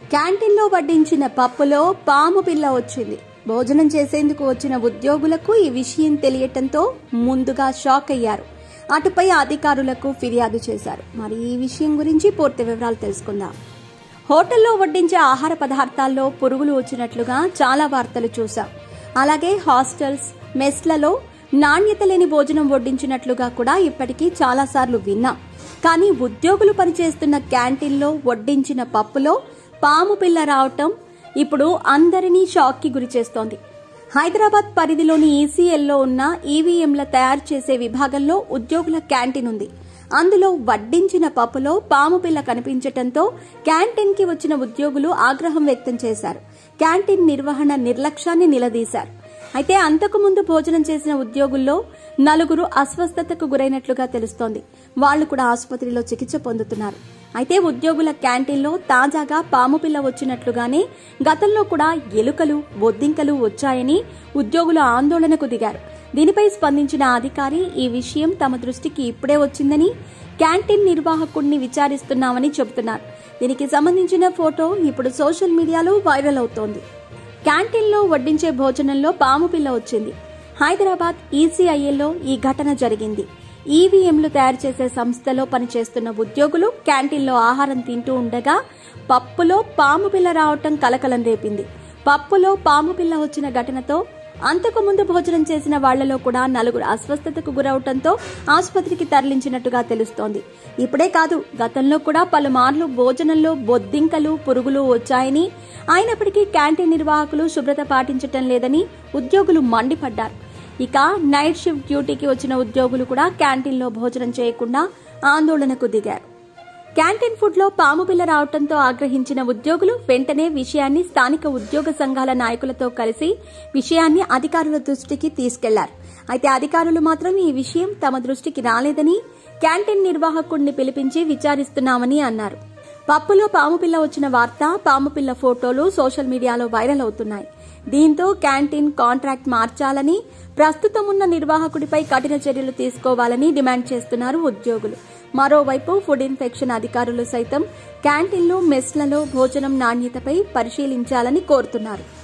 క్యాంటీన్లో వడ్డించిన పప్పులో పాము పిల్ల వచ్చింది భోజనం చేసేందుకు వచ్చిన ఉద్యోగులకు ఈ విషయం తెలియటంతో ముందుగా షాక్ అయ్యారు అటుపై అధికారులకు ఫిర్యాదు చేశారు మరి ఈ విషయం గురించి పూర్తి వివరాలు తెలుసుకుందాం హోటల్లో వడ్డించే ఆహార పదార్థాల్లో పురుగులు వచ్చినట్లుగా చాలా వార్తలు చూశాం అలాగే హాస్టల్స్ మెస్లలో నాణ్యత లేని భోజనం వడ్డించినట్లుగా కూడా ఇప్పటికీ చాలాసార్లు విన్నాం కానీ ఉద్యోగులు పనిచేస్తున్న క్యాంటీన్లో వడ్డించిన పప్పులో పాము పిల్ల రావటం ఇప్పుడు అందరినీ షాక్కి గురి చేస్తోంది హైదరాబాద్ పరిధిలోని ఈసీఎల్లో ఉన్న ఈవీఎంల తయారు చేసే విభాగంలో ఉద్యోగుల క్యాంటీన్ ఉంది అందులో వడ్డించిన పప్పులో పాము పిల్ల కనిపించటంతో క్యాంటీన్ కి వచ్చిన ఉద్యోగులు ఆగ్రహం వ్యక్తం చేశారు క్యాంటీన్ నిర్వహణ నిర్లక్ష్యాన్ని నిలదీశారు అయితే అంతకు ముందు భోజనం చేసిన ఉద్యోగుల్లో నలుగురు అస్వస్థతకు గురైనట్లుగా తెలుస్తోంది వాళ్లు కూడా ఆసుపత్రిలో చికిత్స పొందుతున్నారు అయితే ఉద్యోగుల క్యాంటీన్లో తాజాగా పాము పిల్ల వచ్చినట్లుగానే గతంలో కూడా ఎలుకలు బొద్దింకలు వచ్చాయని ఉద్యోగులు ఆందోళనకు దిగారు దీనిపై స్పందించిన అధికారి ఈ విషయం తమ దృష్టికి ఇప్పుడే వచ్చిందని క్యాంటీన్ నిర్వాహకుడిని విచారిస్తున్నామని చెబుతున్నారు దీనికి సంబంధించిన ఫోటో ఇప్పుడు సోషల్ మీడియాలో వైరల్ అవుతోంది క్యాంటీన్లో వడ్డించే భోజనంలో పాము పిల్ల వచ్చింది హైదరాబాద్ ఈసీఐఏలో ఈ ఘటన జరిగింది ఈవీఎంలు తయారు చేసే సంస్థలో పనిచేస్తున్న ఉద్యోగులు క్యాంటీన్లో ఆహారం తింటూ ఉండగా పప్పులో పాము పిల్ల రావటం కలకలం రేపింది పప్పులో పాము పిల్ల వచ్చిన ఘటనతో అంతకు ముందు భోజనం చేసిన వాళ్లలో కూడా నలుగురు అస్వస్థతకు గురవటంతో ఆసుపత్రికి తరలించినట్టుగా తెలుస్తోంది ఇప్పుడే కాదు గతంలో కూడా పలుమార్లు భోజనంలో బొద్దింకలు పురుగులు వచ్చాయని అయినప్పటికీ క్యాంటీన్ నిర్వాహకులు శుభ్రత పాటించటం లేదని ఉద్యోగులు మండిపడ్డారు ఇక నైట్ షిఫ్ట్ డ్యూటీకి వచ్చిన ఉద్యోగులు కూడా క్యాంటీన్లో భోజనం చేయకుండా ఆందోళనకు దిగారు క్యాంటీన్ ఫుడ్ లో పాము పిల్ల రావడంతో ఆగ్రహించిన ఉద్యోగులు వెంటనే విషయాన్ని స్థానిక ఉద్యోగ సంఘాల నాయకులతో కలిసి విషయాన్ని అధికారుల దృష్టికి తీసుకెళ్లారు అయితే అధికారులు మాత్రం ఈ విషయం తమ దృష్టికి రాలేదని క్యాంటీన్ నిర్వాహకుడిని పిలిపించి విచారిస్తున్నామని అన్నారు పప్పులో పాము పిల్ల వచ్చిన వార్త పాము పిల్ల ఫోటోలు సోషల్ మీడియాలో వైరల్ అవుతున్నాయి దీంతో క్యాంటీన్ కాంట్రాక్ట్ మార్చాలని ప్రస్తుతం ఉన్న నిర్వాహకుడిపై కఠిన చర్యలు తీసుకోవాలని డిమాండ్ చేస్తున్నారు ఉద్యోగులు మరోవైపు ఫుడ్ ఇన్ఫెక్షన్ అధికారులు సైతం క్యాంటీన్లు మెస్లలో భోజనం నాణ్యతపై పరిశీలించాలని కోరుతున్నారు